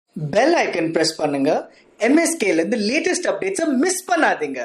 Bell icon press பண்ணுங்க MSK-ல இருந்து latest அப்டேட்ஸை miss பண்ணாதீங்க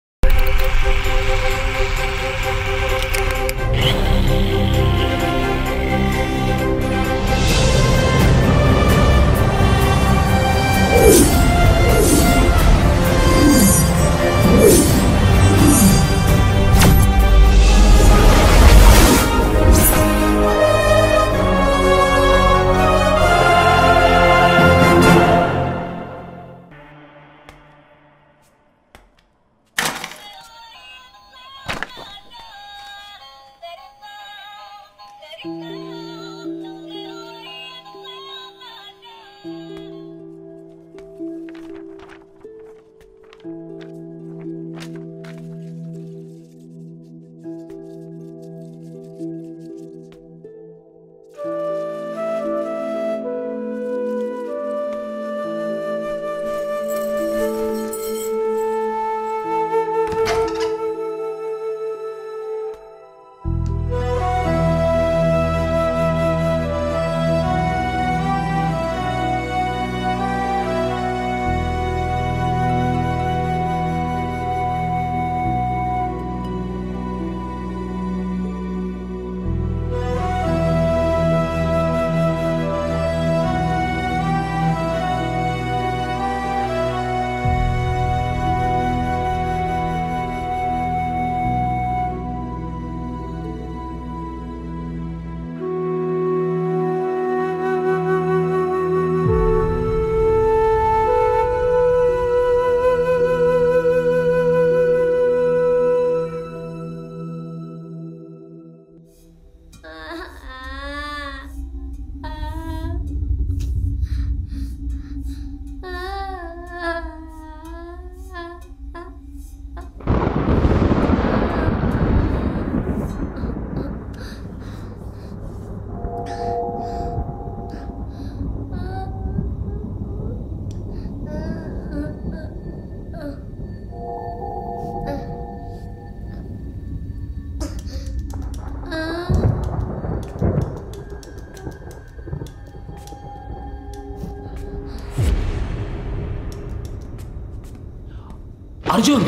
அர்ஜுன்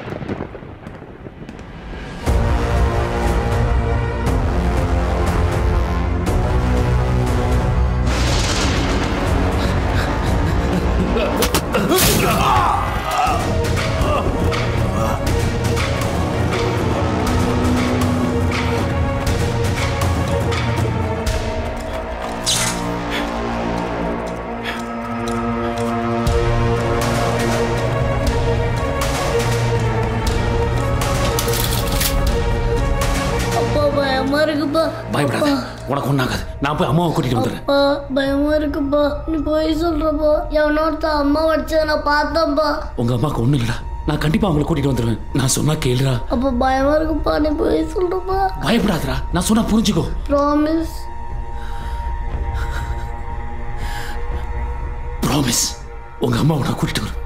அப்பா பயமா இருக்குப்பா பயப்படாத உனக்கு ஒன்றாகாது நான் போய் அம்மாவை கூட்டிட்டு வந்துடுறேன் அப்பா பயமா இருக்குப்பா நீ போய் சொல்றப்பா எவனோ ஒருத்தன் அம்மா வச்சத நான் பார்த்தேன்ப்பா உங்க அம்மாவுக்கு ஒன்றும் இல்லடா நான் கண்டிப்பா அவங்கள கூட்டிட்டு வந்துடுவேன் நான் சொன்னா கேளுடா அப்பா பயமா இருக்குப்பா நீ போய் சொல்றப்பா பயப்படாதடா நான் சொன்னா புரிஞ்சுக்கோ ப்ராமிஸ் ப்ராமிஸ் உங்க அம்மாவை நான் கூட்டிட்டு வரேன்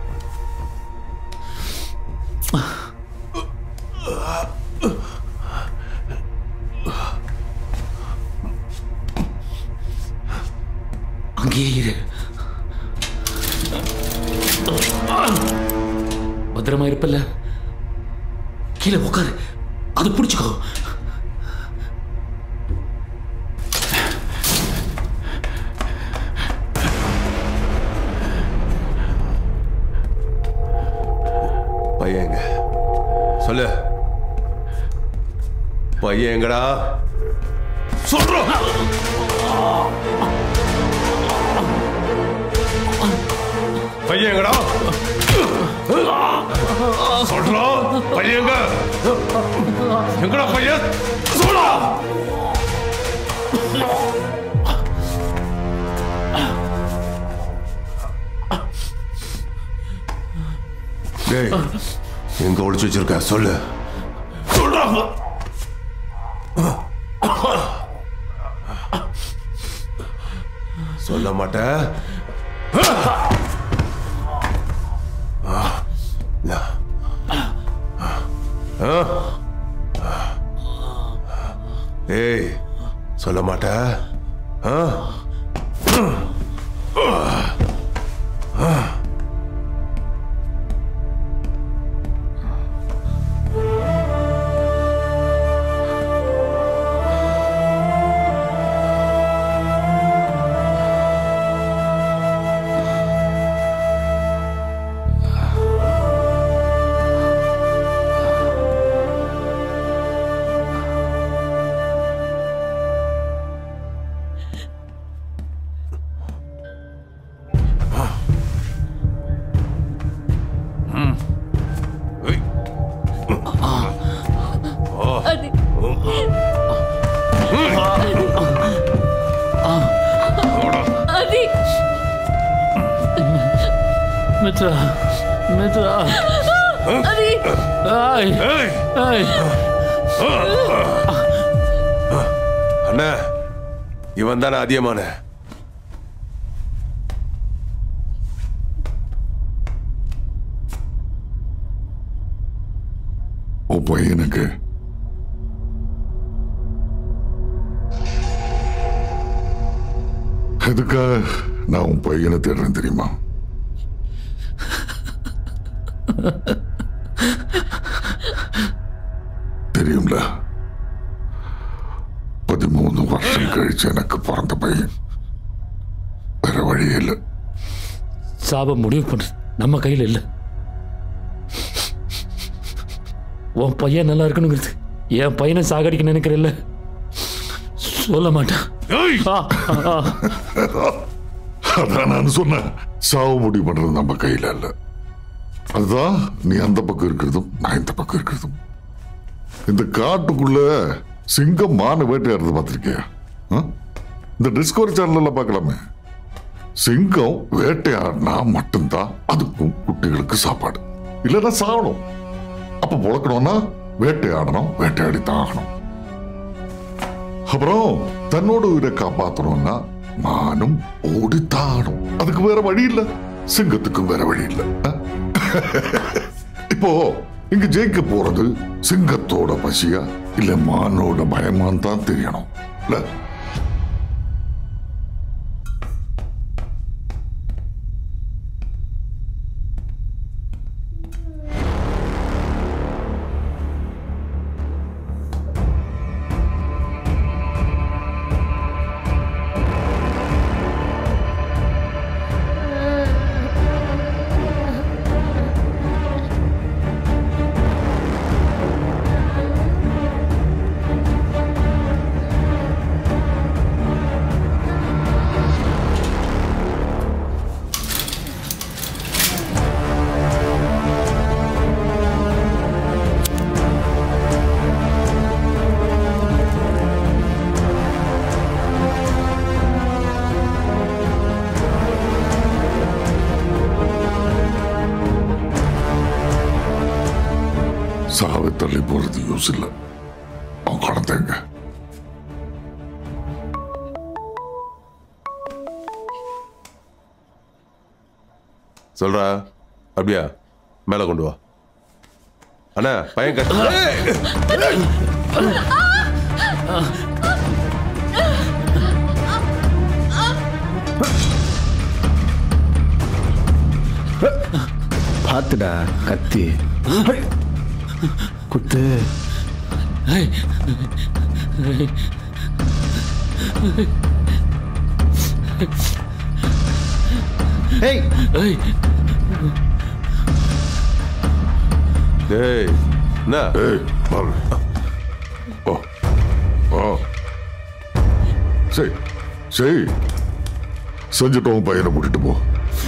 அங்கேயே இரு பத்திரமா இருப்பல்ல கீழே உட்காரு அது பிடிச்சுக்கோ பையன் எங்க சொல்லு பையன் எங்கடா சொல்றோம் பையன் எங்கடா சொல்றோம் பையன் எங்க எங்கடா பையன் சொல்லா டேய் எங்க ஒளிச்சு வச்சிருக்க சொல்லு சொல்றா சொல்ல மாட்டேன் ஏய் சொல்ல மாட்ட ஆ? அதி மித்ரா மித்ரா அதி ஏய் ஏய் ஏய் அண்ணா இவன் தானே அதிகமான உன் பையனுக்கு எதுக்காக நான் உன் பையனை தேடுறேன் தெரியுமா தெரியும்ல பதிமூணு வருஷம் கழிச்சு எனக்கு பிறந்த பையன் வேற வழி இல்லை சாபம் முடிவு பண்றது நம்ம கையில் இல்லை உன் பையன் நல்லா இருக்கணுங்கிறது என் பையனை சாகடிக்க நினைக்கிறல்ல சொல்ல மாட்டான் ஏய் ஆ, ஆ, ஆ. அதான் நான் சொன்னேன் சாவு முடிவு பண்றது நம்ம கையில இல்ல அதுதான் நீ அந்த பக்கம் இருக்கிறதும் நான் இந்த பக்கம் இருக்கிறதும் இந்த காட்டுக்குள்ள சிங்கம் மான வேட்டையாடுறது பார்த்திருக்கியா ஆ? இந்த டிஸ்கவரி சேனல்ல பார்க்கலாமே சிங்கம் வேட்டையாடினா மட்டும்தான் அதுக்கும் குட்டிகளுக்கு சாப்பாடு இல்லைன்னா சாகணும் அப்ப பொழக்கணும்னா வேட்டையாடணும் வேட்டையாடி தான் ஆகணும் அப்புறம் தன்னோட உயிரை காப்பாத்தணும்னா மானும் ஓடித்தானும் அதுக்கு வேற வழி இல்ல சிங்கத்துக்கும் வேற வழி இல்ல அஹ்? இப்போ இங்க ஜெயிக்க போறது சிங்கத்தோட பசியா இல்ல மானோட பயமான்னு தான் தெரியணும் இல்ல சாவை தள்ளி போறது யூஸ் இல்ல அவன் குழந்தைங்க சொல்றா அப்படியா மேல கொண்டு வா அண்ணா பையன் கஷ்டம் பார்த்துடா கத்தி குத்து ஏய், ஏய். ஏய் ஏய் டேய் என்ன ஏய் பாரு ஓ ஓ சரி சரி செஞ்சுட்டோம் பையனை கூட்டிட்டு போ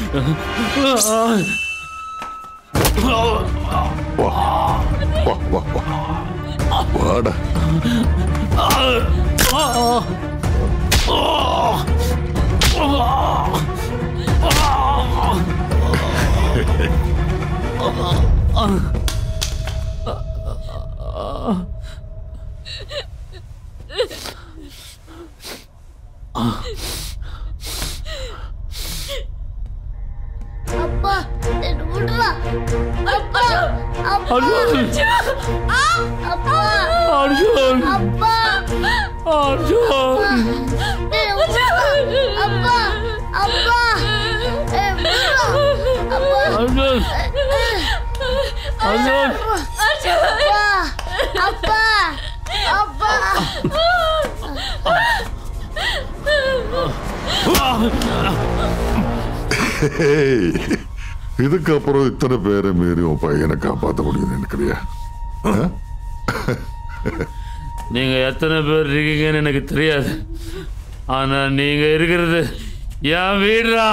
வா வா வா வா வாடா அப்பா என்ன விடுறா அப்பா அப்பா அர்ஜுன் அப்பா அர்ஜுன் அப்பா அர்ஜுன் என்ன விடுறா? அப்பா அப்பா அசோக் அப்பா அப்பா ஏய், இதுக்கப்புறம் இத்தனை பேரை மீறி உன் பையனை காப்பாற்ற முடியும்னு நினைக்கிறியா ஆ? நீங்க எத்தனை பேர் இருக்கீங்கன்னு எனக்கு தெரியாது ஆனா நீங்க இருக்கிறது என் வீடுடா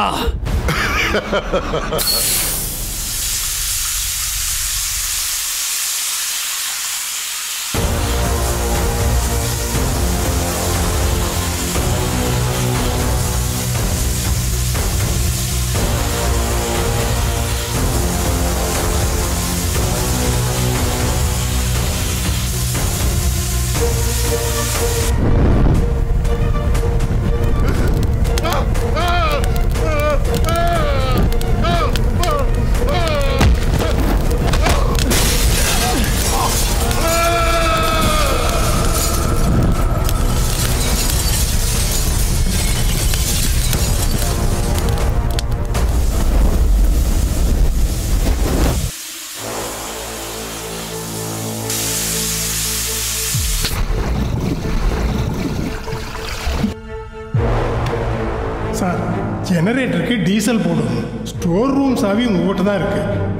சார் ஜெனரேட்டருக்கு டீசல் போடணும் ஸ்டோர் ரூம் சாவி உங்ககிட்ட தான் இருக்கு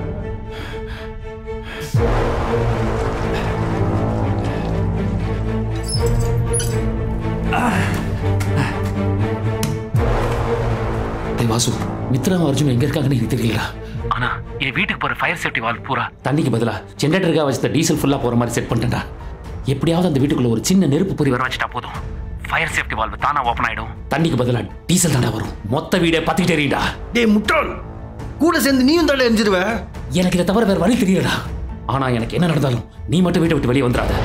டேய் வாசு மித்ராவும் அர்ஜுன் எங்க இருக்காங்கன்னு எனக்கு தெரியல ஆனா என் வீட்டுக்கு போற ஃபயர் சேஃப்டி வால் பூரா தண்ணிக்கு பதிலா ஜென்ரேட்டருக்காக வச்ச டீசல் ஃபுல்லா போற மாதிரி செட் பண்ணிட்டேன்டா எப்படியாவது அந்த வீட்டுக்குள்ள ஒரு சின்ன நெருப்பு பொறி வர வச்சுட்டா போதும் ஃபயர் சேஃப்டி வால்வு தானா ஓப்பன் ஆயிடும் தண்ணிக்கு பதிலா டீசல் தாண்டா வரும் மொத்த வீடே பத்திக்கிட்டே எரியும்டா டேய் முட்டாள் கூட சேர்ந்து நீயும் தள்ள எரிஞ்சிருவ எனக்கு இதை தவிர வேற வழி தெரியலடா ஆனா எனக்கு என்ன நடந்தாலும் நீ மட்டும் வீட்டை விட்டு வெளியே வந்துடாத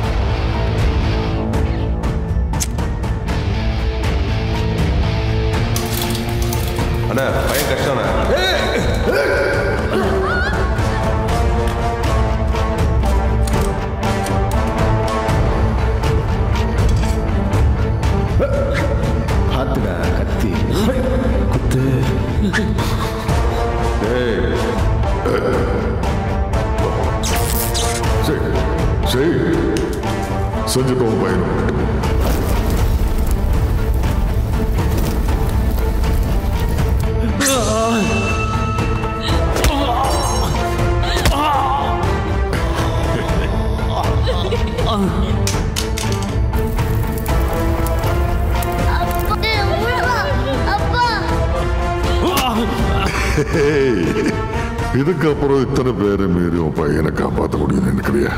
அண்ணா பையன் கஷ்டம்ண்ணா பார்த்துடா கத்தி குத்து சரி சரி செஞ்சுட்டு உன் பையனை கூட்டிட்டு போ. அப்பா டேய், விட்றா. அப்பா ஏய், இதுக்கப்புறம் இத்தனை பேரை மீறி உன் பையனை காப்பாற்ற முடியும்னு நினைக்கிறியா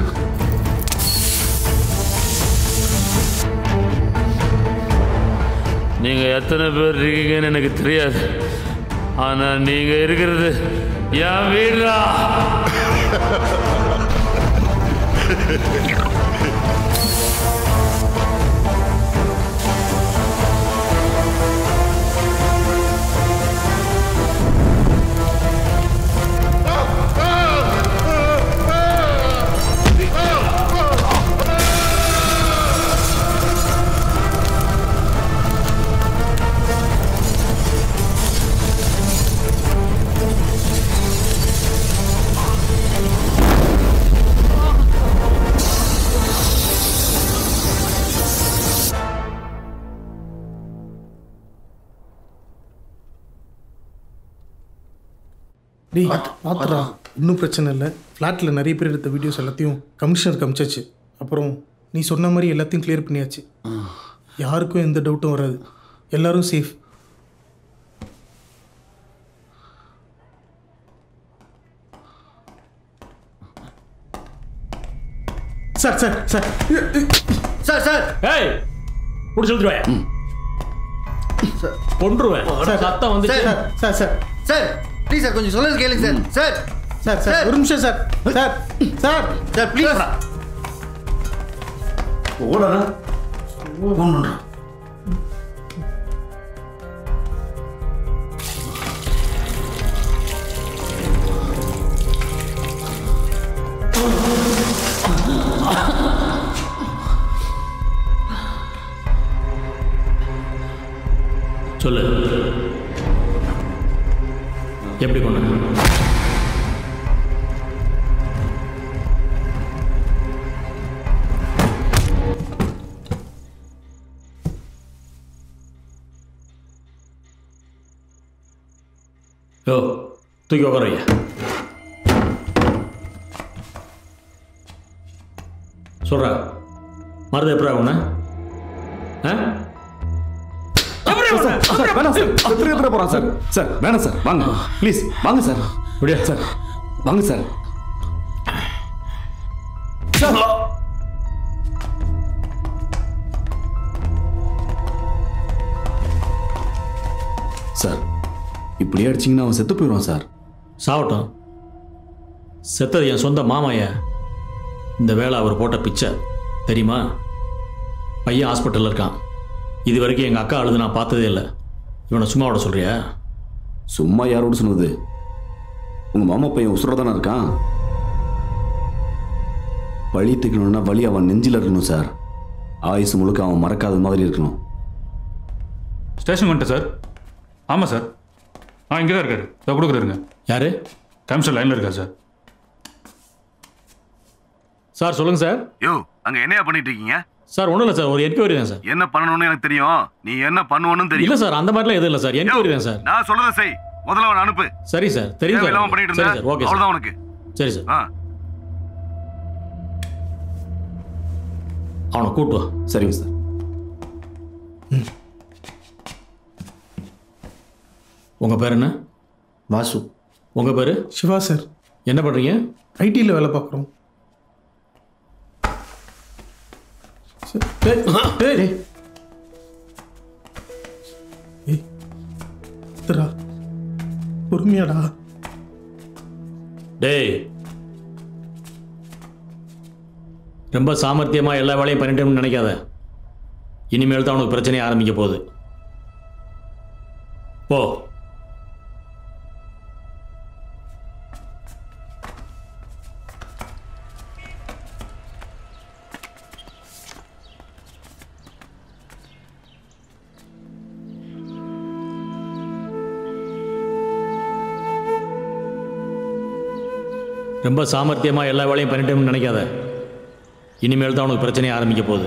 நீங்க எத்தனை பேர் இருக்கீங்கன்னு எனக்கு தெரியாது ஆனா நீங்க இருக்கிறது என் வீடுடா டேய் பார்த்துடா இன்னும் பிரச்சனை இல்லை ஃப்ளாட்டில் நிறைய பேர் எடுத்த வீடியோஸ் எல்லாத்தையும் கமிஷனர் காமிச்சாச்சு அப்புறம் நீ சொன்ன மாதிரி எல்லாத்தையும் கிளியர் பண்ணியாச்சு யாருக்கும் எந்த டவுட்டும் வராது எல்லாரும் safe sir sir sir sir sir ஏய் புடிச்சு விட்டுருவேன் கொன்றுவேன் சத்தம் வந்து sir sir sir sir please sir கொஞ்சம் சொல்லுறது கேளுங்க சார் சார் சார் சார் ஒரு நிமிஷம் sir sir sir sir please ஓடா ஒன்றுண்ணா சொல்லு எப்படி கொண்டு யோ தூக்கி உட்கார ஐயா சொல்கிறா மருது எப்படி உன்ன ஆ சார் வேணாம் சார் எத்தனை எத்தனை போகிறான் சார் சார் வேணாம் சார் வாங்க ப்ளீஸ் வாங்க சார் அப்படியா சார் வாங்க சார் சார் சார் இப்படியே அடிச்சிங்கன்னா அவன் செத்து போயிடுவான் சார் சாவட்டும் செத்தது என் சொந்த மாமாயா இந்த வேலை அவர் போட்ட பிச்சை தெரியுமா பையன் ஹாஸ்பிட்டலில் இருக்கான் இது வரைக்கும் எங்கள் அக்கா அழுது நான் பார்த்ததே இல்லை இவனை சும்மா விட சொல்கிறியா சும்மா யாரோட சொன்னது உங்க மாமா பையன் உசுரோட தானே இருக்கான் வழி தூக்கணும்னா வழி அவன் நெஞ்சில் இருக்கணும் சார் ஆயுசு முழுக்க அவன் மறக்காத மாதிரி இருக்கணும் ஸ்டேஷன் வந்துட்டேன் சார் ஆமாம் சார் ஆ இங்கே தான் இருக்காரு இதை கொடுக்குறாருங்க யாரு கமிஷன் லைனில் இருக்கா சார் சார் சொல்லுங்கள் சார் யோ அங்க என்னையா பண்ணிட்டு இருக்கீங்க சார் ஒன்றும் இல்லை சார் ஒரு என்கொயரி தான் சார் என்ன பண்ணணும்னு எனக்கு தெரியும் நீ என்ன பண்ணுவன்னு இல்லை தெரியும் சார் அந்த மாதிரிலாம் எதுவும் இல்லை சார் என்கொயரி தான் சார் நான் சொல்றதை செய் முதல்ல அவனை அனுப்பு சரி சார் தெரியும் சார் தேவையில்லாம பண்ணிட்டு சரி இருந்தா சார் ஓகே சார் அவ்வளவுதான் உனக்கு சரி சார் ஆ அவனை கூட்டு வா சரிங்க சார் உங்கள் பேர் என்ன வாசு உங்கள் பேர் சிவா சார் என்ன பண்ணுறீங்க ஐடியில் வேலை பார்க்குறோம் சார், டேய், டேய், டேய். ஏய், இதுடா. பொறுமையாடா டேய் ரொம்ப சாமர்த்தியமாக எல்லா வேலையும் பண்ணிட்டோம்னு நினைக்காத இனிமேல் தான் உனக்கு பிரச்சனையே ஆரம்பிக்க போகுது போ ரொம்ப சாமர்த்தியமாக எல்லா வேலையும் பண்ணிட்டோம்னு நினைக்காத இனிமேல் தான் உனக்கு பிரச்சனையே ஆரம்பிக்க போகுது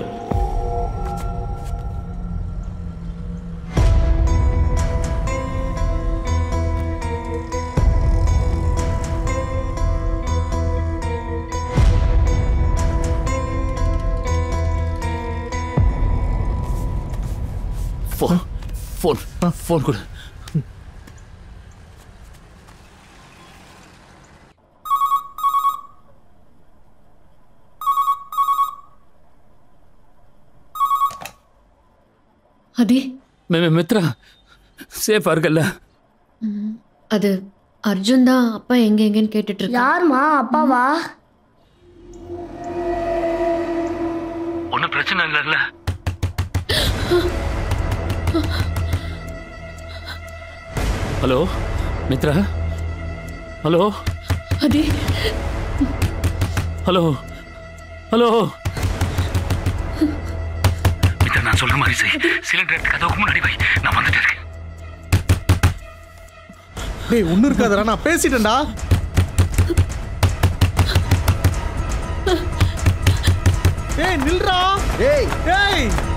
ஃபோன் ஃபோன் ஃபோன் கொடு அதே மெ- மெ- மித்ரா சேஃபாக இருக்கல்ல அது அர்ஜுன் தான் அப்பா எங்க எங்கன்னு கேட்டுட்டு இருக்கா யாருமா அப்பாவா ஒன்றும் பிரச்சனை இல்லைல்ல ஹலோ மித்ரா ஹலோ அதே ஹலோ ஹலோ மித்ரா நான் சொல்ற மாதிரி செய் சிலிண்டர் எடுத்து கதவுக்கு முன்னாடி வை நான் வந்துட்டு இருக்கேன் டேய் ஒன்றும் இருக்காதடா நான் பேசிட்டேன்டா டேய் நில்றா டேய் டேய்